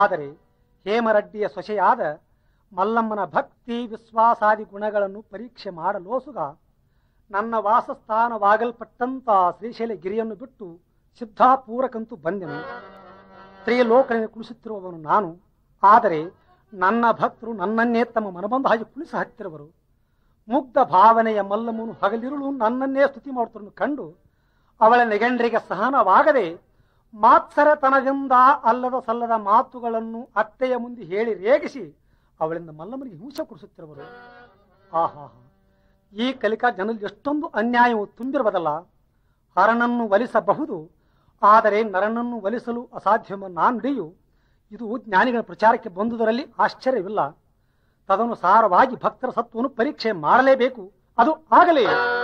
ಆದರೆ ಹೇಮರಡ್ಡಿಯ ಸೊಸೆಯಾದ ಮಲ್ಲಮ್ಮನ ಭಕ್ತಿ ವಿಶ್ವಾಸಾದಿ ಗುಣಗಳನ್ನು ಪರೀಕ್ಷೆ ಮಾಡಲೋಸುಗ ನನ್ನ ವಾಸಸ್ಥಾನವಾಗಲ್ಪಟ್ಟಂತ ಶ್ರೀಶೈಲ ಗಿರಿಯನ್ನು ಬಿಟ್ಟು ಸಿದ್ಧಾಪೂರಕ್ಕಂತೂ ಬಂದೆನು ತ್ರಿಲೋಕನಿಗೆ ಕುಣಿಸುತ್ತಿರುವವನು ನಾನು ಆದರೆ ನನ್ನ ಭಕ್ತರು ನನ್ನನ್ನೇ ತಮ್ಮ ಮನಬಂದ ಹಾಗೆ ಕುಣಿಸ ಹತ್ತಿರುವರು ಮುಗ್ಧ ಭಾವನೆಯ ಮಲ್ಲಮ್ಮನು ಹಗಲಿರುಳು ನನ್ನನ್ನೇ ಸ್ತುತಿ ಮಾಡುತ್ತಿರುವುದನ್ನು ಕಂಡು ಅವಳ ನೆಗಂಡ್ರಿಗೆ ಸಹನವಾಗದೆ ಮಾತ್ಸರತನದಿಂದ ಅಲ್ಲದ ಸಲ್ಲದ ಮಾತುಗಳನ್ನು ಅತ್ತೆಯ ಮುಂದೆ ಹೇಳಿ ರೇಗಿಸಿ ಅವಳಿಂದ ಮಲ್ಲಮ್ಮನಿಗೆ ಹಿಂಸೆ ಕೊಡಿಸುತ್ತಿರುವರು ಆಹಾ ಈ ಕಲಿಕಾ ಜನರಲ್ಲಿ ಎಷ್ಟೊಂದು ಅನ್ಯಾಯವು ತುಂಬಿರುವುದಲ್ಲ ಹರನನ್ನು ಒಲಿಸಬಹುದು ಆದರೆ ನರನನ್ನು ಒಲಿಸಲು ಅಸಾಧ್ಯವೆಂಬ ನಾನುಡಿಯು ಇದು ಜ್ಞಾನಿಗಳ ಪ್ರಚಾರಕ್ಕೆ ಬಂದುದರಲ್ಲಿ ಆಶ್ಚರ್ಯವಿಲ್ಲ ತದನುಸಾರವಾಗಿ ಭಕ್ತರ ಸತ್ವವನ್ನು ಪರೀಕ್ಷೆ ಮಾಡಲೇಬೇಕು ಅದು ಆಗಲೇ